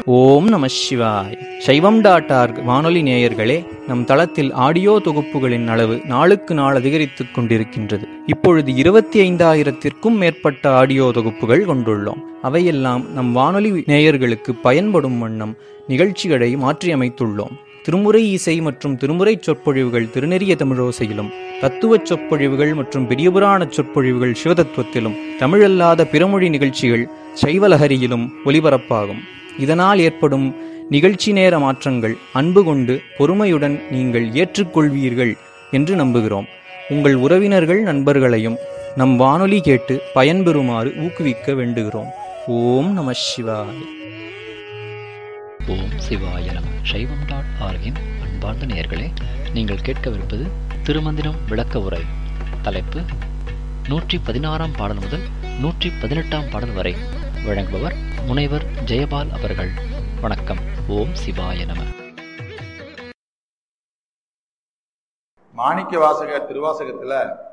ஓம் நம சிவாய் சைவம் டாட் ஆர்க் வானொலி நேயர்களே நம் தளத்தில் ஆடியோ தொகுப்புகளின் அளவு நாளுக்கு நாள் அதிகரித்துக் கொண்டிருக்கின்றது இப்பொழுது இருபத்தி ஐந்தாயிரத்திற்கும் மேற்பட்ட ஆடியோ தொகுப்புகள் கொண்டுள்ளோம் அவையெல்லாம் நம் வானொலி நேயர்களுக்கு பயன்படும் வண்ணம் நிகழ்ச்சிகளை மாற்றியமைத்துள்ளோம் திருமுறை இசை மற்றும் திருமுறை சொற்பொழிவுகள் திருநெறிய தமிழோசையிலும் தத்துவச் சொற்பொழிவுகள் மற்றும் பெரியபுராண சொற்பொழிவுகள் சிவதத்துவத்திலும் தமிழல்லாத பிறமொழி நிகழ்ச்சிகள் சைவலஹரியிலும் ஒலிபரப்பாகும் இதனால் ஏற்படும் நிகழ்ச்சி நேர மாற்றங்கள் அன்பு கொண்டு பொறுமையுடன் நீங்கள் ஏற்றுக்கொள்வீர்கள் என்று நம்புகிறோம் உங்கள் உறவினர்கள் நண்பர்களையும் நம் வானொலி கேட்டு பயன்பெறுமாறு ஊக்குவிக்க வேண்டுகிறோம் ஓம் நம சிவாய் ஓம் சிவாய நம சைவம் டாட் ஆர்கின் அன்பார்ந்த நேயர்களே நீங்கள் கேட்கவிருப்பது திருமந்திரம் விளக்க உரை தலைப்பு நூற்றி பதினாறாம் பாடல் முதல் நூற்றி பதினெட்டாம் பாடல் வரை வழங்குபவர் முனைவர் ஜெயபால் அவர்கள் வணக்கம் ஓம் சிவாய நம மாணிக்க வாசக திருவாசகத்துல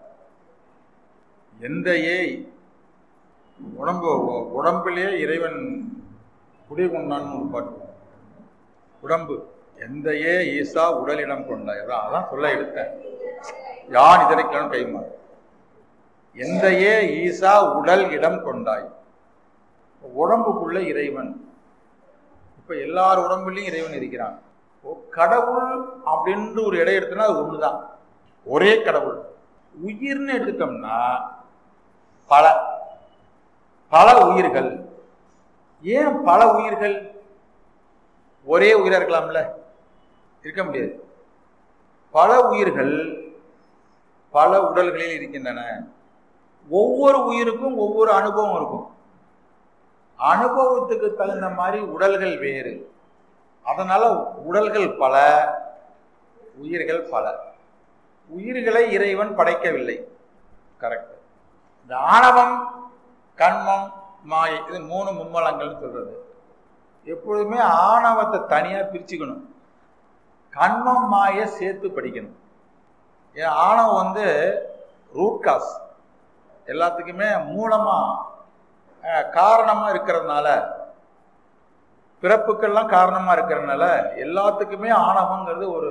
எந்த ஏய் உடம்பு உடம்பிலே இறைவன் குடிகொண்டான்னு ஒரு பாட்டு உடம்பு எந்த ஏ ஈசா உடலிடம் கொண்டாய் அதான் அதான் சொல்ல எடுத்தேன் யான் இதனைக்கணும் கைமா எந்த ஏ ஈசா உடல் இடம் கொண்டாய் உடம்புக்குள்ள இறைவன் இப்ப எல்லார் உடம்புலையும் இறைவன் இருக்கிறான் இப்போ கடவுள் அப்படின்ற ஒரு இடம் எடுத்தோம்னா அது ஒண்ணுதான் ஒரே கடவுள் உயிர்னு எடுத்துட்டோம்னா பல பல உயிர்கள் ஏன் பல உயிர்கள் ஒரே உயிரா இருக்கலாம்ல இருக்க முடியாது பல உயிர்கள் பல உடல்களில் இருக்கின்றன ஒவ்வொரு உயிருக்கும் ஒவ்வொரு அனுபவம் இருக்கும் அனுபவத்துக்கு தகுந்த மாதிரி உடல்கள் வேறு அதனால உடல்கள் பல உயிர்கள் பல உயிர்களை இறைவன் படைக்கவில்லை கரெக்ட் இந்த ஆணவம் கண்மம் மாயை இது மூணு மும்மலங்கள்னு சொல்றது எப்பொழுதுமே ஆணவத்தை தனியா பிரிச்சுக்கணும் கண்மம் மாயை சேர்த்து படிக்கணும் ஏன் ஆணவம் வந்து ரூட் காஸ் எல்லாத்துக்குமே மூலமா காரணமா இருக்கிறதுனால பிறப்புக்கெல்லாம் காரணமா இருக்கிறதுனால எல்லாத்துக்குமே ஆணவங்கிறது ஒரு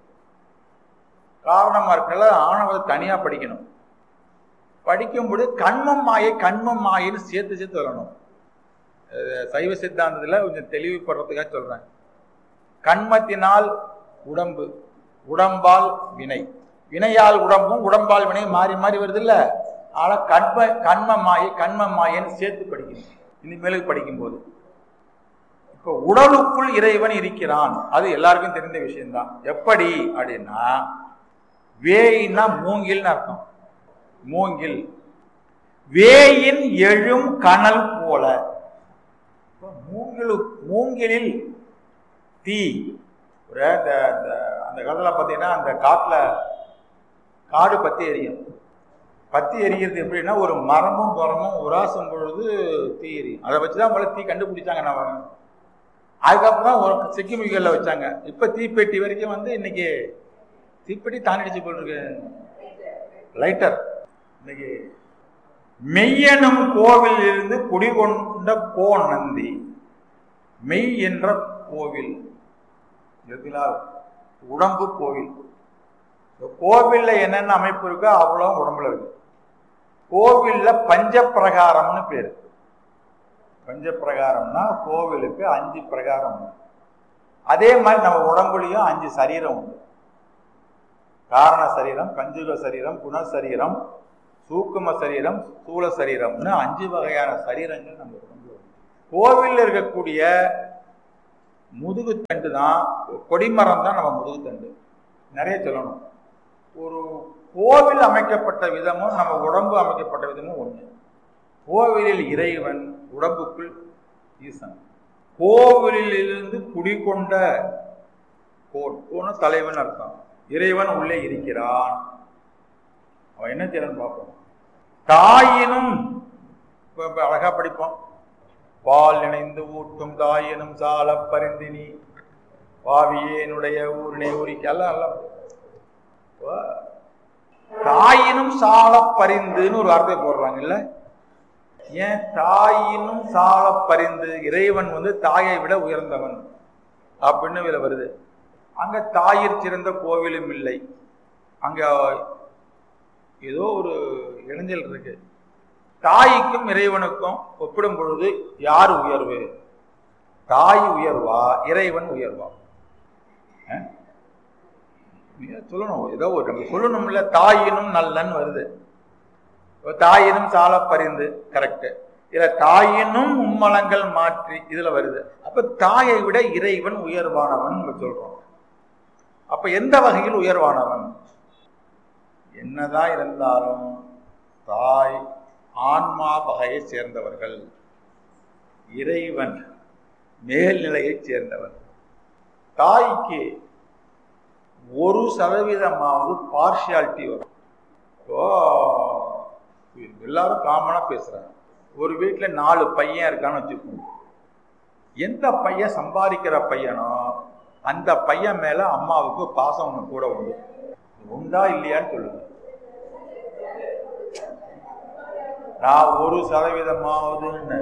காரணமா இருக்கிறனால ஆணவத்தை தனியா படிக்கணும் படிக்கும்போது கண்மம் மாயை கண்மம் மாயின்னு சேர்த்து சேர்த்து வரணும் சைவ சித்தாந்தத்தில் கொஞ்சம் தெளிவுபடுறதுக்காக சொல்றேன் கண்மத்தினால் உடம்பு உடம்பால் வினை வினையால் உடம்பும் உடம்பால் வினை மாறி மாறி வருது இல்ல ஆனா கண்ம கண்ம மாயை கண்ம மாயன்னு சேர்த்து படிக்கணும் இனிமேலுக்கு படிக்கும்போது இப்போ உடலுக்குள் இறைவன் இருக்கிறான் அது எல்லாருக்கும் தெரிந்த விஷயம்தான் எப்படி அப்படின்னா வேயின்னா மூங்கில்னு அர்த்தம் மூங்கில் வேயின் எழும் கனல் போல மூங்கிலு மூங்கிலில் தீ ஒரு அந்த காலத்தில் பார்த்தீங்கன்னா அந்த காட்டில் காடு பத்தி எரியும் பத்தி எரிகிறது எப்படின்னா ஒரு மரமும் மரமும் உராசும் பொழுது தீ எரியும் அதை வச்சு தான் முதல்ல தீ கண்டுபிடிச்சாங்க நம்ம அதுக்கப்புறம் தான் ஒரு செக்கிமிகளில் வச்சாங்க இப்போ தீப்பெட்டி வரைக்கும் வந்து இன்னைக்கு தீப்பெட்டி தாண்டிச்சு போட்டிருக்கு லைட்டர் இன்னைக்கு மெய்யனும் கோவில் இருந்து குடிகொண்ட கோ நந்தி மெய் என்ற கோவில் உடம்பு கோவில் கோவில்ல என்னென்ன அமைப்பு இருக்கோ அவ்வளோ உடம்புல இருக்கு கோவில்ல பஞ்ச பிரகாரம்னு பேரு பஞ்ச பிரகாரம்னா கோவிலுக்கு அஞ்சு பிரகாரம் உண்டு அதே மாதிரி நம்ம உடம்புலையும் அஞ்சு சரீரம் உண்டு காரண சரீரம் கஞ்சுக சரீரம் குணசரீரம் சூக்கும சரீரம் ஸ்தூல சரீரம்னு அஞ்சு வகையான சரீரங்கள் நம்ம உடம்புல கோவில்ல இருக்கக்கூடிய முதுகுத்தண்டு தான் கொடிமரம் தான் நம்ம முதுகுத்தண்டு நிறைய சொல்லணும் ஒரு கோவில் அமைக்கப்பட்ட விதமும் நம்ம உடம்பு அமைக்கப்பட்ட விதமும் ஒன்று கோவிலில் இறைவன் உடம்புக்குள் ஈசன் கோவிலில் இருந்து குடிகொண்ட கோன் தலைவன் அர்த்தம் இறைவன் உள்ளே இருக்கிறான் அவன் என்ன செய்யறான்னு பார்ப்போம் தாயினும் அழகா படிப்போம் பால் நினைந்து ஊட்டும் தாயினும் சால பரிந்தினி பாவியேனுடைய ஊரினை ஊரிக்கு எல்லாம் எல்லாம் தாயினும் சால பரிந்துன்னு ஒரு வார்த்தை போடுறாங்கல்ல ஏன் தாயினும் சால பரிந்து இறைவன் வந்து தாயை விட உயர்ந்தவன் அப்படின்னு இதுல வருது அங்க தாயிற் சிறந்த கோவிலும் இல்லை அங்க ஏதோ ஒரு இடைஞ்சல் இருக்கு தாய்க்கும் இறைவனுக்கும் ஒப்பிடும் பொழுது யார் உயர்வு தாய் உயர்வா இறைவன் உயர்வா அஹ்? நீங்க சொல்லணும் ஏதோ ஒரு நம்ம சொல்லணும்ல தாயினும் நல்லன்னு வருது இப்ப தாயினும் சால பரிந்து கரெக்ட் இதுல தாயினும் மும்மலங்கள் மாற்றி இதுல வருது அப்ப தாயை விட இறைவன் உயர்வானவன் நம்ம சொல்றோம் அப்ப எந்த வகையில் உயர்வானவன் என்னதான் இருந்தாலும் தாய் ஆன்மா வகையை சேர்ந்தவர்கள் இறைவன் மேல்நிலையைச் சேர்ந்தவன் தாய்க்கு ஒரு சதவீதமாவது பார்ஷியாலிட்டி வரும் இப்போ எல்லாரும் காமனா பேசுறாங்க ஒரு வீட்டுல நாலு பையன் இருக்கான்னு வச்சுக்கோங்க எந்த பையன் சம்பாதிக்கிற பையனோ அந்த பையன் மேல அம்மாவுக்கு பாசம் ஒண்ணு கூட உண்டு உண்டா இல்லையான்னு சொல்லுங்க நான் ஒரு சதவீதமாவதுன்னு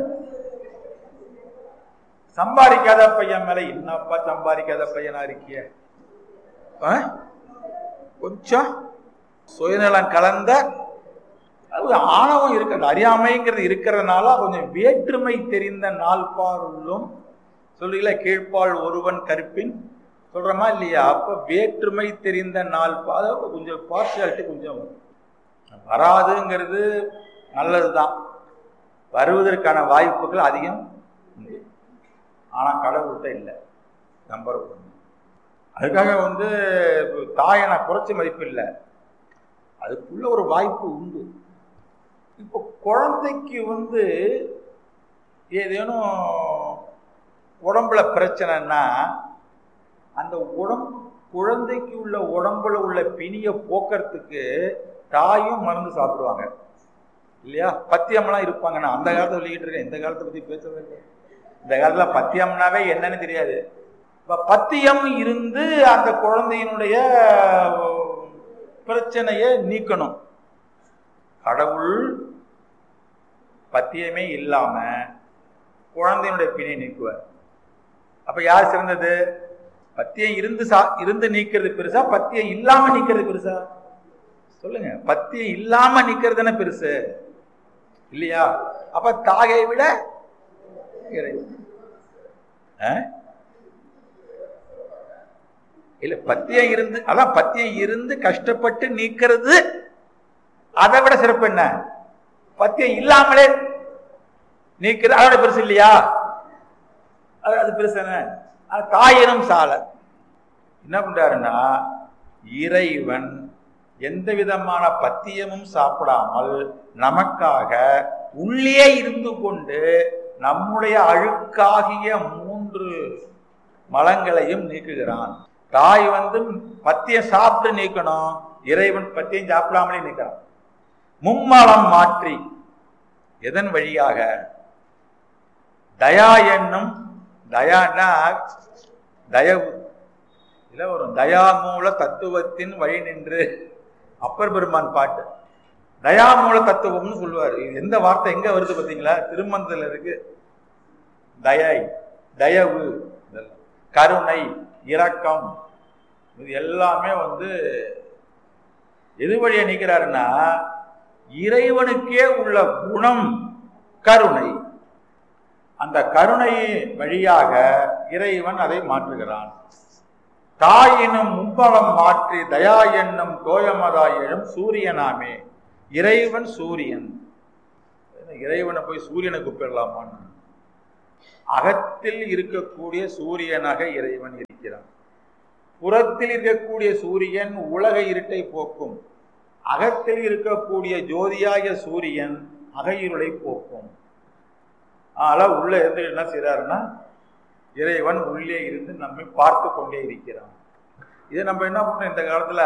சம்பாதிக்காத பையன் மேல என்னப்பா சம்பாதிக்காத பையனா இருக்கிய ஆ? கொஞ்சம் சுயநலம் கலந்த அது ஆணவம் இருக்கிறது அறியாமைங்கிறது இருக்கிறதுனால கொஞ்சம் வேற்றுமை தெரிந்த நாள்பாருள்ளும் சொல்றீங்களா கீழ்ப்பால் ஒருவன் கருப்பின் சொல்றோமா இல்லையா அப்ப வேற்றுமை தெரிந்த நாள்பா அதாவது கொஞ்சம் பார்ஷியாலிட்டி கொஞ்சம் வரும் வராதுங்கிறது நல்லதுதான் வருவதற்கான வாய்ப்புகள் அதிகம் உண்டு ஆனா கடவுள்கிட்ட இல்லை நம்பர் ஒன்று அதுக்காக வந்து தாயை நான் குறைச்சி மதிப்பு இல்லை அதுக்குள்ள ஒரு வாய்ப்பு உண்டு இப்போ குழந்தைக்கு வந்து ஏதேனும் உடம்புல பிரச்சனைன்னா அந்த உடம்பு குழந்தைக்கு உள்ள உடம்புல உள்ள பிணியை போக்குறதுக்கு தாயும் மருந்து சாப்பிடுவாங்க இல்லையா பத்தியம்லாம் இருப்பாங்க நான் அந்த காலத்தை சொல்லிக்கிட்டு இருக்கேன் இந்த காலத்தை பத்தி பேசுறது இல்லை இந்த காலத்துல பத்தியம்னாவே என்னன்னு தெரியாது இப்ப பத்தியம் இருந்து அந்த குழந்தையினுடைய பிரச்சனையை நீக்கணும் கடவுள் பத்தியமே இல்லாம குழந்தையினுடைய பிணை நீக்குவார் அப்ப யார் சிறந்தது பத்தியம் இருந்து சா இருந்து நீக்கிறது பெருசா பத்தியம் இல்லாம நீக்கிறது பெருசா சொல்லுங்க பத்தியம் இல்லாம நிக்கிறது தானே பெருசு இல்லையா அப்ப தாயை விட இறைவன் ஆ? இல்ல பத்தியம் இருந்து அதான் பத்தியம் இருந்து கஷ்டப்பட்டு நீக்கிறது அதை விட சிறப்பு என்ன பத்தியம் இல்லாமலே நீக்கிறது அதோட பெருசு இல்லையா அது அது பெருசு என்ன அது தாயினும் சால என்ன பண்றாருன்னா இறைவன் எந்த விதமான பத்தியமும் சாப்பிடாமல் நமக்காக உள்ளே இருந்து கொண்டு நம்முடைய அழுக்காகிய மூன்று மலங்களையும் நீக்குகிறான் தாய் வந்து பத்தியம் சாப்பிட்டு நீக்கணும் இறைவன் பத்தியம் சாப்பிடாமலே நீக்கிறான் மும்மலம் மாற்றி எதன் வழியாக தயா என்னும் தயான்னா தயவு இல்ல ஒரு தயாமூல தத்துவத்தின் வழி நின்று அப்பர் பெருமான் பாட்டு தயாமூல தத்துவம்னு சொல்லுவார் இது எந்த வார்த்தை எங்க வருது பாத்தீங்களா திருமந்தத்துல இருக்கு தயை தயவு இதெல்லாம். கருணை இரக்கம் இது எல்லாமே வந்து எது வழியா நிற்கிறாருன்னா இறைவனுக்கே உள்ள குணம் கருணை அந்த கருணை வழியாக இறைவன் அதை மாற்றுகிறான் தாயினும் முப்பலம் மாற்றி தயா என்னும் தோயமதாயினும் சூரியனாமே இறைவன் சூரியன் இறைவனை போய் சூரியனை கூப்பிடலாமான்னு அகத்தில் இருக்கக்கூடிய சூரியனாக இறைவன் இருக்கிறான் புறத்தில் இருக்கக்கூடிய சூரியன் உலக இருட்டை போக்கும் அகத்தில் இருக்கக்கூடிய ஜோதியாகிய சூரியன் அகையிருளை போக்கும் ஆனா உள்ள இருந்து என்ன செய்றாருன்னா இறைவன் உள்ளே இருந்து நம்மை பார்த்து கொண்டே இருக்கிறான் இதை நம்ம என்ன பண்றோம் இந்த காலத்துல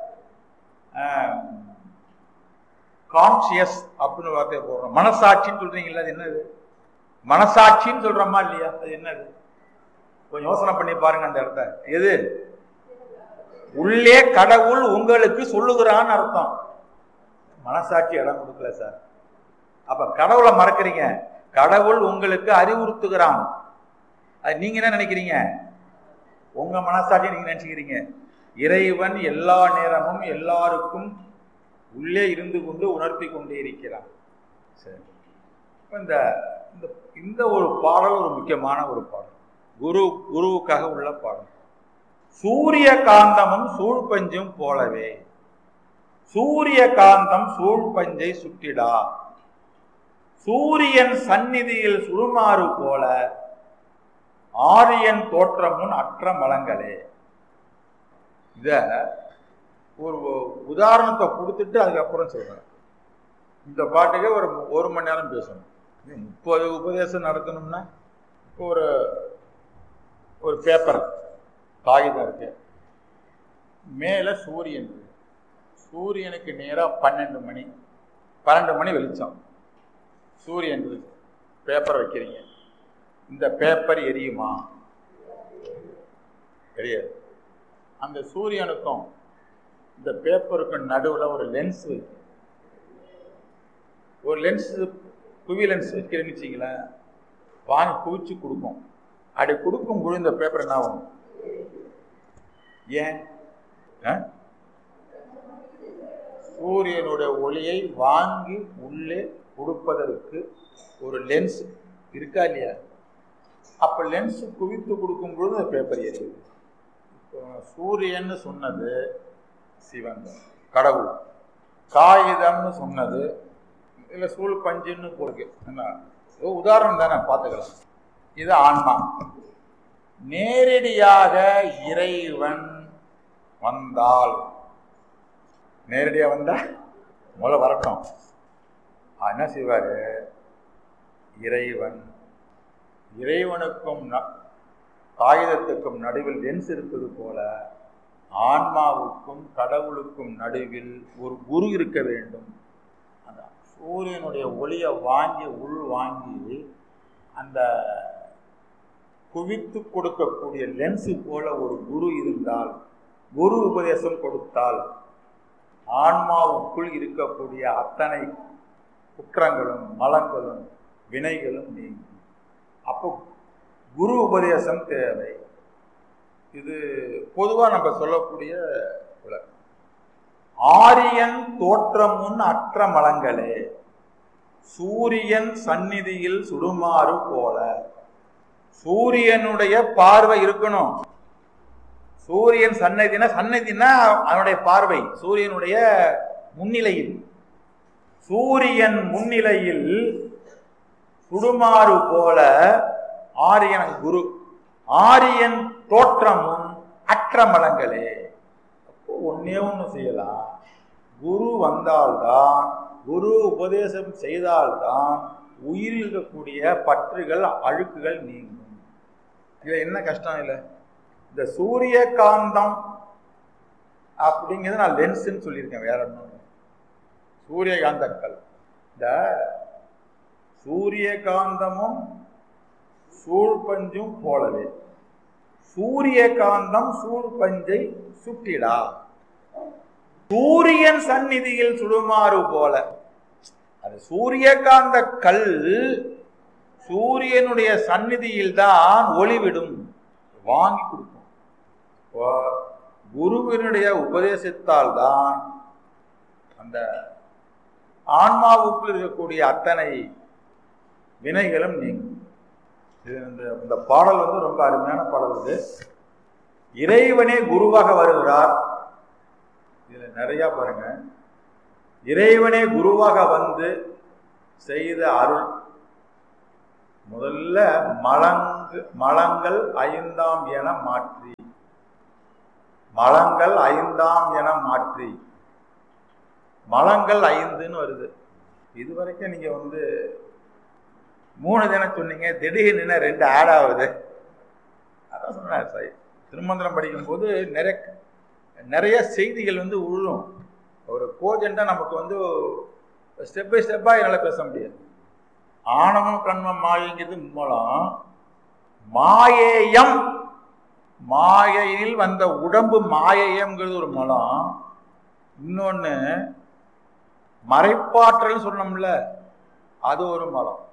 கான்சியஸ் அப்படின்னு வார்த்தையை போடுறோம் மனசாட்சின்னு சொல்றீங்களா அது என்னது மனசாட்சின்னு சொல்றோமா இல்லையா அது என்னது கொஞ்சம் யோசனை பண்ணி பாருங்க அந்த இடத்த எது உள்ளே கடவுள் உங்களுக்கு சொல்லுகிறான்னு அர்த்தம் மனசாட்சி இடம் கொடுக்கல சார் அப்ப கடவுளை மறக்கிறீங்க கடவுள் உங்களுக்கு அறிவுறுத்துகிறான் அது நீங்க என்ன நினைக்கிறீங்க உங்க மனசாட்சி நீங்க நினைச்சுக்கிறீங்க இறைவன் எல்லா நேரமும் எல்லாருக்கும் உள்ளே இருந்து கொண்டு உணர்த்தி கொண்டே இருக்கிறான் சரி இப்ப இந்த இந்த இந்த ஒரு பாடல் ஒரு முக்கியமான ஒரு பாடல் குரு குருவுக்காக உள்ள பாடல் சூரிய காந்தமும் சூழ்பஞ்சும் போலவே சூரிய காந்தம் சூழ்பஞ்சை சுட்டிடா சூரியன் சந்நிதியில் சுடுமாறு போல ஆரியன் தோற்றமுன் அற்ற மலங்களே இத ஒரு உதாரணத்தை கொடுத்துட்டு அதுக்கப்புறம் சொல்றேன் இந்த பாட்டுக்கே ஒரு ஒரு மணி நேரம் பேசணும் இது முப்பது உபதேசம் நடத்தணும்னா இப்போ ஒரு ஒரு பேப்பர் காகிதம் இருக்கு மேலே சூரியன் இருக்கு சூரியனுக்கு நேராக பன்னெண்டு மணி பன்னெண்டு மணி வெளிச்சம் சூரியன் இருக்கு பேப்பர் வைக்கிறீங்க இந்த பேப்பர் எரியுமா எரியாது அந்த சூரியனுக்கும் இந்த பேப்பருக்கும் நடுவில் ஒரு லென்ஸ் வைக்கும் ஒரு லென்ஸ் குவி லென்ஸ் வைக்கிறேன்னு வச்சிங்களேன் வாங்கி குவிச்சு கொடுக்கும் அப்படி கொடுக்கும் பொழுது இந்த பேப்பர் என்ன ஆகும் ஏன் ஆ? சூரியனுடைய ஒளியை வாங்கி உள்ளே கொடுப்பதற்கு ஒரு லென்ஸ் இருக்கா இல்லையா அப்ப லென்ஸ் குவித்து கொடுக்கும் பொழுது அந்த பேப்பர் எரியுது இப்போ சூரியன்னு சொன்னது சிவன் கடவுள் காகிதம்னு சொன்னது இல்லை சூழ் பஞ்சுன்னு போருக்கு என்ன இது உதாரணம் தானே பார்த்துக்கலாம் இது ஆன்மா நேரடியாக இறைவன் வந்தால் நேரடியா வந்தா முதல்ல வரட்டும் ஆ, என்ன செய்வாரு இறைவன் இறைவனுக்கும் ந- காகிதத்துக்கும் நடுவில் லென்ஸ் இருப்பது போல ஆன்மாவுக்கும் கடவுளுக்கும் நடுவில் ஒரு குரு இருக்க வேண்டும் அந்த சூரியனுடைய ஒளியை வாங்கி உள் வாங்கி அந்த குவித்து கொடுக்கக்கூடிய லென்ஸு போல ஒரு குரு இருந்தால் குரு உபதேசம் கொடுத்தால் ஆன்மாவுக்குள் இருக்கக்கூடிய அத்தனை குற்றங்களும் மலங்களும் வினைகளும் நீங்கும் அப்போ குரு உபதேசம் தேவை இது பொதுவாக நம்ம சொல்லக்கூடிய விளக்கம் ஆரியன் தோற்றமுன் அற்ற மலங்களே சூரியன் சந்நிதியில் சுடுமாறு போல சூரியனுடைய பார்வை இருக்கணும் சூரியன் சன்னதினா சன்னதினா அவனுடைய பார்வை சூரியனுடைய முன்னிலையில் சூரியன் முன்னிலையில் சுடுமாறு போல ஆரியன் குரு ஆரியன் தோற்றமும் அற்ற மலங்களே அப்போ ஒன்னே ஒன்று செய்யலாம் குரு வந்தால்தான் குரு உபதேசம் செய்தால்தான் உயிரில் இருக்கக்கூடிய பற்றுகள் அழுக்குகள் நீங்கும் இதுல என்ன கஷ்டம் இல்லை இந்த சூரிய காந்தம் அப்படிங்கிறது நான் லென்ஸ்ன்னு சொல்லியிருக்கேன் வேற ஒன்றும் இல்லை. சூரியகாந்தக்கல் இந்த சூரியகாந்தமும் சூழ்பஞ்சும் போலவே சூரியகாந்தம் சூழ்பஞ்சை சுட்டிடா சூரியன் சந்நிதியில் சுடுமாறு போல அது சூரியகாந்த கல் சூரியனுடைய சந்நிதியில் தான் ஒளிவிடும் வாங்கி கொடுக்கும் இப்போ குருவினுடைய உபதேசத்தால் தான் அந்த ஆன்மாவுக்குள் இருக்கக்கூடிய அத்தனை வினைகளும் நீங்கும் இது இந்த இந்த பாடல் வந்து ரொம்ப அருமையான பாடல் இது இறைவனே குருவாக வருகிறார் இதுல நிறைய பாருங்க இறைவனே குருவாக வந்து செய்த அருள் முதல்ல மலங்கு மலங்கள் ஐந்தாம் என மாற்றி மலங்கள் ஐந்தாம் என மாற்றி மலங்கள் ஐந்துன்னு வருது இது வரைக்கும் நீங்க வந்து மூணு தினம் சொன்னீங்க திடீர்னு ரெண்டு ஆட் ஆகுது அதான் சொன்னார் சார் திருமந்திரம் படிக்கும்போது நிறைய நிறைய செய்திகள் வந்து உழும் ஒரு கோஜெண்டா நமக்கு வந்து ஸ்டெப் பை ஸ்டெப்பாக என்னால் பேச முடியாது ஆணவம் கண்மம் மாயைங்கிறது மூலம் மாயேயம் மாயையில் வந்த உடம்பு மாயேயம்ங்கிறது ஒரு மூலம் இன்னொன்று மறைப்பாற்றல் சொன்னோம்ல அது ஒரு மலம்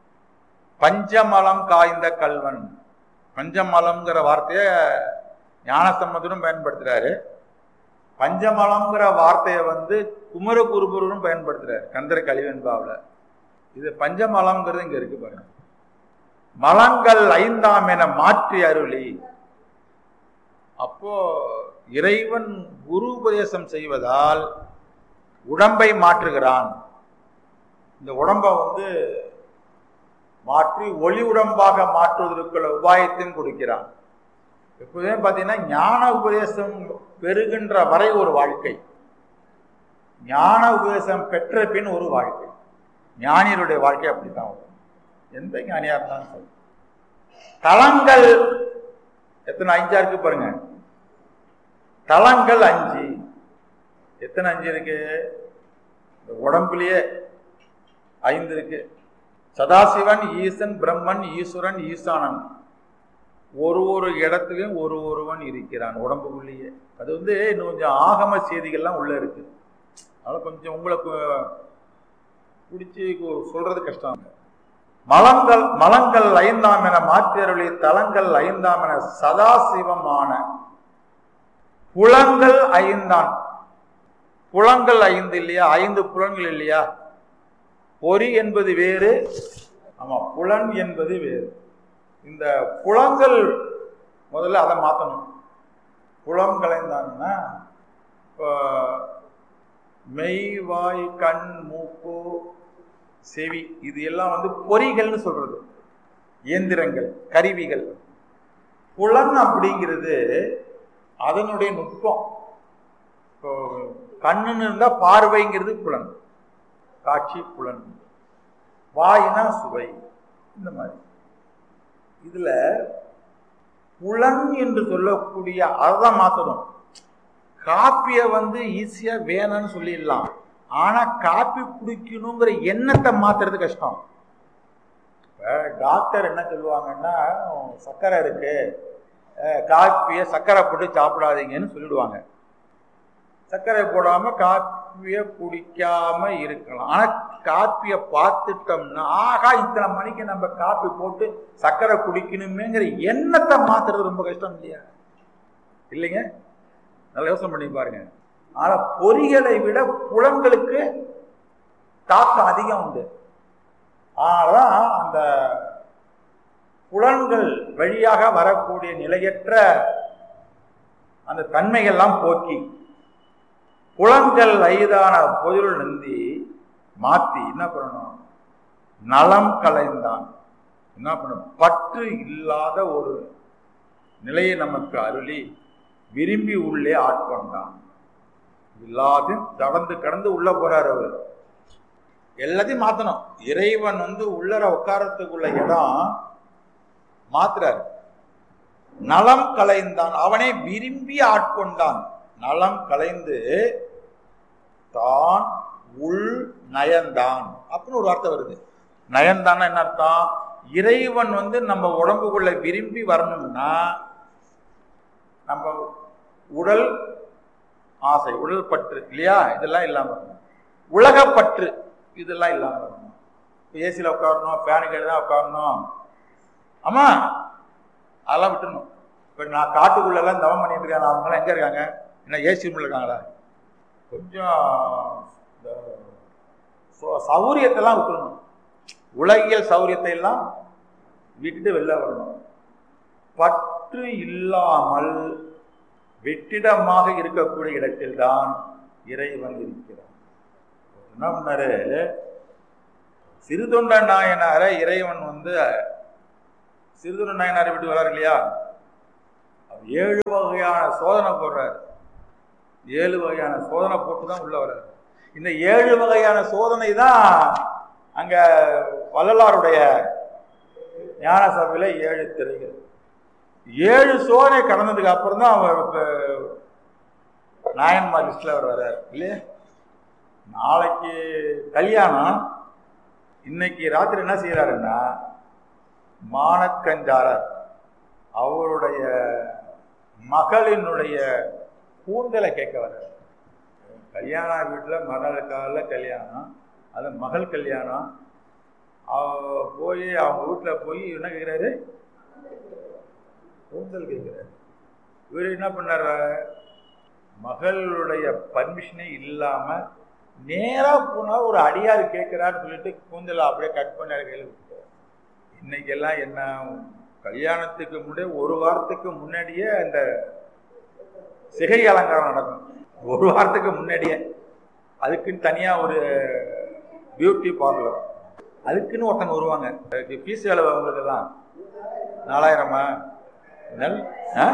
பஞ்சமலம் காய்ந்த கல்வன் பஞ்சமலம்ங்கிற வார்த்தைய ஞானசம்மதனும் பயன்படுத்துறாரு பஞ்சமலம்ங்கிற வார்த்தையை வந்து குமரகுருபுரனும் பயன்படுத்துறாரு கந்தர கலிவெண்பாவில் இது பஞ்சமலம்ங்கிறது இங்க இருக்கு பாருங்க மலங்கள் ஐந்தாம் என மாற்றி அருளி அப்போ இறைவன் குரு உபதேசம் செய்வதால் உடம்பை மாற்றுகிறான் இந்த உடம்பை வந்து மாற்றி ஒளி உடம்பாக மாற்றுவதற்குள்ள உபாயத்தையும் கொடுக்கிறான் எப்போதுமே பார்த்தீங்கன்னா ஞான உபதேசம் பெறுகின்ற வரை ஒரு வாழ்க்கை ஞான உபதேசம் பெற்ற பின் ஒரு வாழ்க்கை ஞானியருடைய வாழ்க்கை அப்படித்தான் வரும் எந்த ஞானியா இருந்தாலும் சரி தளங்கள் எத்தனை அஞ்சா இருக்கு பாருங்க தளங்கள் அஞ்சு எத்தனை அஞ்சு இருக்கு இந்த உடம்புலயே ஐந்து இருக்கு சதாசிவன் ஈசன் பிரம்மன் ஈஸ்வரன் ஈசானன் ஒரு ஒரு இடத்துலயும் ஒரு ஒருவன் இருக்கிறான் உடம்புக்குள்ளேயே அது வந்து இன்னும் கொஞ்சம் ஆகம செய்திகள்லாம் உள்ள இருக்கு அதனால கொஞ்சம் உங்களுக்கு பிடிச்சி சொல்றது கஷ்டம் மலங்கள் மலங்கள் ஐந்தாம் என மாற்றியருளி தலங்கள் ஐந்தாம் என சதாசிவமான புலங்கள் ஐந்தான் புலங்கள் ஐந்து இல்லையா ஐந்து புலன்கள் இல்லையா பொறி என்பது வேறு ஆமா புலன் என்பது வேறு இந்த புலங்கள் முதல்ல அதை மாற்றணும் புலம் கலைந்தாங்கன்னா இப்போ மெய் வாய் கண் மூக்கு செவி இது எல்லாம் வந்து பொறிகள்னு சொல்றது இயந்திரங்கள் கருவிகள் புலன் அப்படிங்கிறது அதனுடைய நுட்பம் இப்போ கண்ணுன்னு இருந்தா பார்வைங்கிறது புலன் காட்சி புலன் வாயினா சுவை இந்த மாதிரி இதுல புலன் என்று சொல்லக்கூடிய அதான் மாத்தணும் காப்பிய வந்து ஈஸியா வேணும்னு சொல்லிடலாம் ஆனா காப்பி குடிக்கணுங்கிற எண்ணத்தை மாத்துறது கஷ்டம் டாக்டர் என்ன சொல்லுவாங்கன்னா சர்க்கரை இருக்கு காப்பியை சர்க்கரை போட்டு சாப்பிடாதீங்கன்னு சொல்லிடுவாங்க சர்க்கரை போடாம காப்பியை குடிக்காம இருக்கலாம் ஆனா காப்பியை பார்த்துட்டோம்னா ஆகா இத்தனை மணிக்கு நம்ம காப்பி போட்டு சர்க்கரை குடிக்கணுமேங்கிற எண்ணத்தை மாத்துறது ரொம்ப கஷ்டம் இல்லையா இல்லைங்க நல்லா யோசனை பண்ணி பாருங்க ஆனா பொறிகளை விட புலன்களுக்கு தாக்கம் அதிகம் உண்டு ஆனால் அந்த புலன்கள் வழியாக வரக்கூடிய நிலையற்ற அந்த தன்மைகள்லாம் போக்கி புலன்கள் ஐதான பொருள் நந்தி மாத்தி என்ன பண்ணணும் நலம் கலைந்தான் என்ன பண்ணணும் பற்று இல்லாத ஒரு நிலையை நமக்கு அருளி விரும்பி உள்ளே ஆட்கொண்டான் எல்லாத்தையும் கடந்து கடந்து உள்ள போறாரு அவர் எல்லாத்தையும் மாத்தணும் இறைவன் வந்து உள்ளர உட்காரத்துக்குள்ள இடம் மாத்துறாரு நலம் கலைந்தான் அவனை விரும்பி ஆட்கொண்டான் நலம் கலைந்து தான் உள் நயந்தான் அப்படின்னு ஒரு வார்த்தை வருது நயந்தான் என்ன அர்த்தம் இறைவன் வந்து நம்ம உடம்புக்குள்ள விரும்பி வரணும்னா நம்ம உடல் ஆசை உடல் பற்று இல்லையா இதெல்லாம் இல்லாம இருக்கணும் உலகப்பற்று இதெல்லாம் இல்லாம இருக்கணும் ஏசியில் உட்காரணும் ஃபேனு கீழே தான் உட்காரணும் ஆமா அதெல்லாம் விட்டுணும் இப்போ நான் காட்டுக்குள்ளெல்லாம் தவம் பண்ணிட்டு இருக்கேன் அவங்களாம் எங்கே இருக்காங்க என்ன ஏசி ரூமில் இருக்காங்களா கொஞ்சம் இந்த சௌ- சௌரியத்தெல்லாம் விட்டுறணும் உலகியல் சௌரியத்தை எல்லாம் விட்டு வெளில வரணும் பற்று இல்லாமல் வெற்றிடமாக இருக்கக்கூடிய இடத்தில்தான் இறைவன் இருக்கிறான் என்ன பண்ணாரு சிறுதொண்ட நாயனார இறைவன் வந்து சிறுதொண்ட நாயனாரை விட்டு வராரு இல்லையா அவர் ஏழு வகையான சோதனை போடுறாரு ஏழு வகையான சோதனை போட்டு தான் உள்ள வர்றாரு இந்த ஏழு வகையான சோதனை தான் அங்க வள்ளலாருடைய ஞான சபையில ஏழு திரைகள் ஏழு சோதனை கடந்ததுக்கு அப்புறம் தான் அவர் இப்ப நாயன்மார் லிஸ்ட்ல அவர் வர்றாரு இல்லையா நாளைக்கு கல்யாணம் இன்னைக்கு ராத்திரி என்ன செய்யறாருன்னா மானக்கஞ்சாரர் அவருடைய மகளினுடைய கூந்தலை கேட்க வர்றாரு கல்யாண வீட்டில் மகள் காலில் கல்யாணம் அது மகள் கல்யாணம் அவ போய் அவங்க வீட்டுல போய் என்ன கேட்கிறாரு கூந்தல் கேட்கிறாரு இவர் என்ன பண்ணாரு மகளுடைய பர்மிஷனே இல்லாம நேரா போனா ஒரு அடியார் கேட்கிறான்னு சொல்லிட்டு கூந்தலை அப்படியே கட் பண்ணி கையில் விட்டுட்டார் இன்னைக்கெல்லாம் என்ன கல்யாணத்துக்கு முன்னாடி ஒரு வாரத்துக்கு முன்னாடியே அந்த சிகை அலங்காரம் நடக்கும் ஒரு வாரத்துக்கு முன்னாடியே அதுக்குன்னு தனியா ஒரு பியூட்டி பார்லர் அதுக்குன்னு ஒருத்தங்க வருவாங்க ஃபீஸ் எவ்வளவு அவங்களுக்கெல்லாம் நாலாயிரமா நல் ஆ?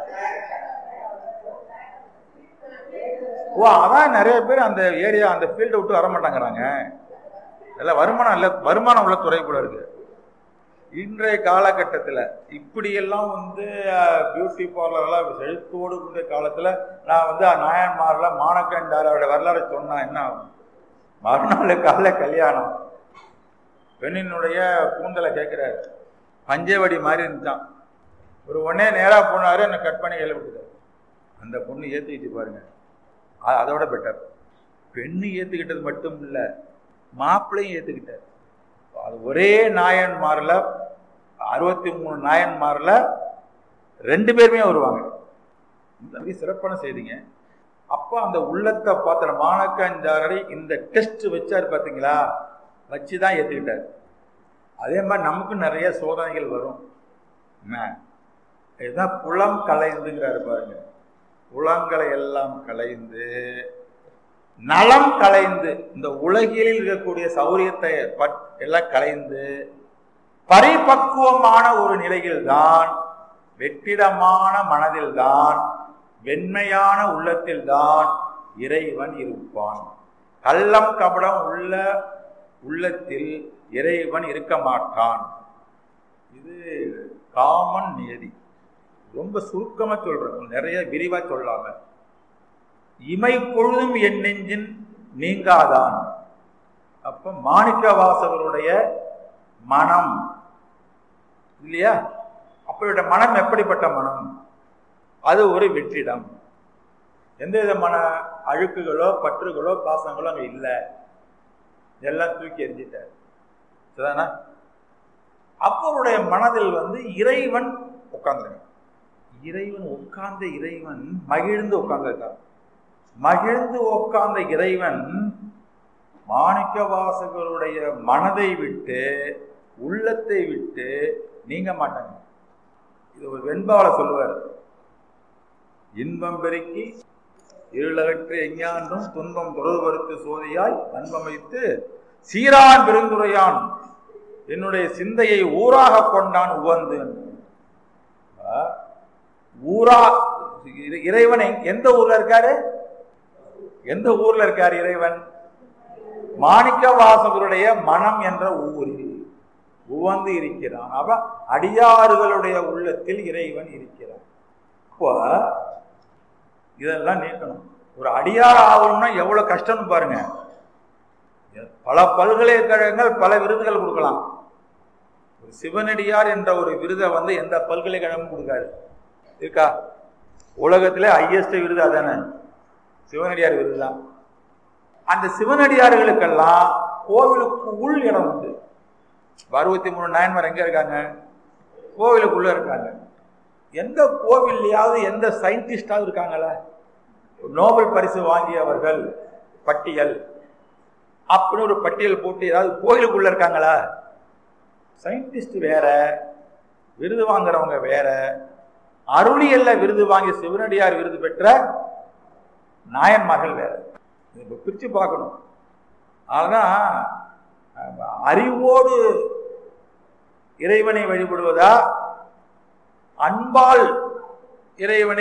ஓ அதான் நிறைய பேர் அந்த ஏரியா அந்த ஃபீல்டை விட்டு வர மாட்டாங்கிறாங்க எல்லாம் வருமானம் இல்லை வருமானம் உள்ள துறை கூட இருக்கு இன்றைய காலகட்டத்தில் இப்படியெல்லாம் வந்து பியூட்டி பார்லர்லாம் செழிப்போடு கூடிய காலத்தில் நான் வந்து நாயன்மாரில் மானக்கண்டாரோட வரலாறு சொன்னா என்ன ஆகும் மறுநாள் காலைல கல்யாணம் பெண்ணினுடைய கூந்தலை கேட்குறாரு பஞ்சவடி மாதிரி இருந்துச்சான் ஒரு உடனே நேராக போனாரு என்னை கட் பண்ணி கையில் விட்டுட்டாரு அந்த பொண்ணு ஏற்றிக்கிட்டு பாருங்க அ- அதோட பெட்டர் பெண்ணு ஏற்றுக்கிட்டது மட்டும் இல்லை மாப்பிள்ளையும் ஏற்றுக்கிட்டார் அது ஒரே நாயன்மாரில் அறுபத்தி மூணு நாயன்மாரில் ரெண்டு பேருமே வருவாங்க இந்த மாதிரி சிறப்பான செய்திங்க அப்போ அந்த உள்ளத்தை பார்த்த மாணக்கஞ்சாரடி இந்த டெஸ்ட் வச்சார் பார்த்தீங்களா வச்சு தான் ஏற்றுக்கிட்டார் அதே மாதிரி நமக்கும் நிறைய சோதனைகள் வரும் என்ன இதுதான் புலம் கலைந்துங்கிறாரு பாருங்க புலங்களை எல்லாம் கலைந்து நலம் கலைந்து இந்த உலகில் இருக்கக்கூடிய சௌரியத்தை பட்- எல்லாம் கலைந்து பரிபக்குவமான ஒரு நிலையில்தான் வெற்றிடமான மனதில்தான் வெண்மையான உள்ளத்தில்தான் இறைவன் இருப்பான் கள்ளம் கபடம் உள்ள உள்ளத்தில் இறைவன் இருக்க மாட்டான் இது காமன் நியதி ரொம்ப சுருக்கமா சொல்றேன் நிறைய விரிவா சொல்லாம இமை பொழுதும் என் நெஞ்சின் நீங்காதான் அப்ப மாணிக்க வாசகருடைய மனம் இல்லையா அப்ப இவருடைய மனம் எப்படிப்பட்ட மனம் அது ஒரு வெற்றிடம் எந்த விதமான அழுக்குகளோ பற்றுகளோ பாசங்களோ அங்க இல்லை எல்லாம் தூக்கி எறிஞ்சிட்டார் சரிதானா அப்போ அவருடைய மனதில் வந்து இறைவன் உட்கார்ந்துருங்க இறைவன் உட்கார்ந்த இறைவன் மகிழ்ந்து உட்கார்ந்திருக்கார் மகிழ்ந்து உட்கார்ந்த இறைவன் மாணிக்க வாசகருடைய மனதை விட்டு உள்ளத்தை விட்டு நீங்க மாட்டாங்க இது ஒரு வெண்பால சொல்லுவார் இன்பம் பெருக்கி இருளகற்று எஞ்ஞான்றும் துன்பம் தொடர்படுத்து சோதியாய் அன்பம் வைத்து சீரான் பெருந்துரையான் என்னுடைய சிந்தையை ஊராக கொண்டான் உவந்து ஆ, ஊரா இறை- இறைவன் எங்க- எந்த ஊர்ல இருக்காரு எந்த ஊர்ல இருக்கார் இறைவன் மாணிக்க வாசகருடைய மனம் என்ற ஊரில் உவந்து இருக்கிறான் அப்ப அடியாறுகளுடைய உள்ளத்தில் இறைவன் இருக்கிறான் இப்போ இதெல்லாம் நீக்கணும் ஒரு அடியார் ஆகணும்னா எவ்வளவு கஷ்டம்னு பாருங்க பல பல்கலைக்கழகங்கள் பல விருதுகள் கொடுக்கலாம் ஒரு சிவனடியார் என்ற ஒரு விருதை வந்து எந்த பல்கலைக்கழகமும் கொடுக்காது இருக்கா உலகத்திலே ஹையஸ்ட் விருது அதானே சிவனடியார் விருது தான் அந்த சிவனடியார்களுக்கெல்லாம் கோவிலுக்கு உள் இடம் உண்டு அறுபத்தி மூணு நாயன்மார் எங்க இருக்காங்க கோவிலுக்குள்ள இருக்காங்க எந்த கோவில்லையாவது எந்த சயின்டிஸ்டாவது இருக்காங்களா நோபல் பரிசு வாங்கியவர்கள் பட்டியல் அப்படின்னு ஒரு பட்டியல் போட்டு ஏதாவது கோயிலுக்குள்ள இருக்காங்களா சயின்டிஸ்ட் வேற விருது வாங்குறவங்க வேற அருளியல்ல விருது வாங்கிய சிவனடியார் விருது பெற்ற நாயன்மார்கள் வேற இதை பிரிச்சு பார்க்கணும் அதனால் அறிவோடு இறைவனை வழிபடுவதா அன்பால் இறைவனை